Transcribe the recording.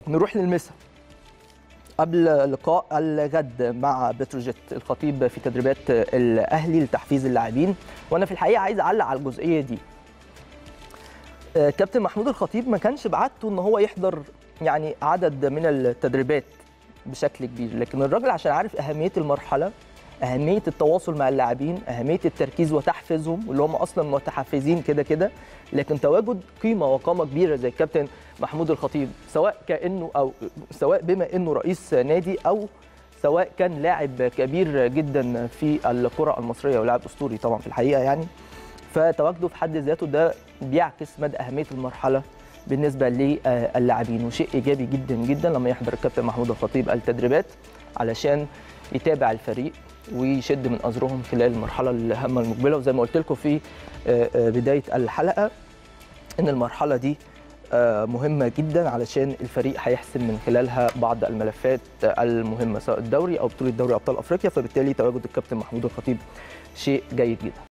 نروح للمسا قبل لقاء الغد مع بتروجيت الخطيب في تدريبات الاهلي لتحفيز اللاعبين وانا في الحقيقه عايز اعلق على الجزئيه دي آه، كابتن محمود الخطيب ما كانش بعادته ان هو يحضر يعني عدد من التدريبات بشكل كبير لكن الراجل عشان عارف اهميه المرحله اهميه التواصل مع اللاعبين اهميه التركيز وتحفيزهم واللي هم اصلا متحفزين كده كده لكن تواجد قيمه وقامه كبيره زي الكابتن محمود الخطيب سواء كانه او سواء بما انه رئيس نادي او سواء كان لاعب كبير جدا في الكره المصريه ولاعب اسطوري طبعا في الحقيقه يعني فتواجده في حد ذاته ده بيعكس مدى اهميه المرحله بالنسبه للاعبين وشيء ايجابي جدا جدا لما يحضر الكابتن محمود الخطيب التدريبات علشان يتابع الفريق ويشد من ازرهم خلال المرحله الهامه المقبله وزي ما قلت لكم في آه، آه، بدايه الحلقه ان المرحله دي آه، مهمه جدا علشان الفريق هيحسم من خلالها بعض الملفات المهمه سواء الدوري او بطوله دوري ابطال افريقيا فبالتالي تواجد الكابتن محمود الخطيب شيء جيد جدا